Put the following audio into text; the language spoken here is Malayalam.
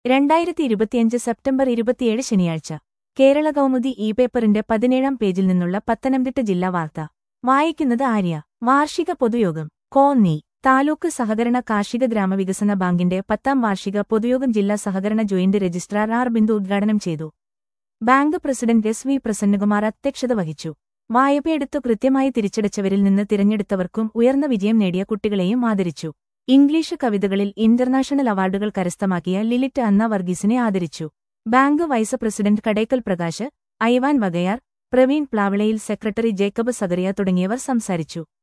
രണ്ടായിരത്തി ഇരുപത്തിയഞ്ച് സെപ്റ്റംബർ ഇരുപത്തിയേഴ് ശനിയാഴ്ച കേരള കൗമുദി ഇ പേപ്പറിന്റെ പതിനേഴാം പേജിൽ നിന്നുള്ള പത്തനംതിട്ട ജില്ലാ വാർത്ത വായിക്കുന്നത് ആര്യ വാർഷിക പൊതുയോഗം കോന്നി താലൂക്ക് സഹകരണ കാർഷിക ഗ്രാമവികസന ബാങ്കിന്റെ പത്താം വാർഷിക പൊതുയോഗം ജില്ലാ സഹകരണ ജോയിന്റ് രജിസ്ട്രാർ ആർ ബിന്ദു ഉദ്ഘാടനം ചെയ്തു bank president S V Prasannakumar അധ്യക്ഷത വഹിച്ചു വായ്പയെടുത്തു കൃത്യമായി തിരിച്ചടച്ചവരിൽ നിന്ന് തിരഞ്ഞെടുത്തവർക്കും ഉയർന്ന വിജയം നേടിയ കുട്ടികളെയും ആദരിച്ചു ഇംഗ്ലീഷ് കവിതകളിൽ ഇന്റർനാഷണൽ അവാർഡുകൾ കരസ്ഥമാക്കിയ ലിലിറ്റ് അന്ന വർഗീസിനെ ആദരിച്ചു bank vice president Kadekkal Prakash Ivan Vakayar Praveen പ്ലാവിളയിൽ സെക്രട്ടറി ജേക്കബ് സഗറിയ തുടങ്ങിയവർ സംസാരിച്ചു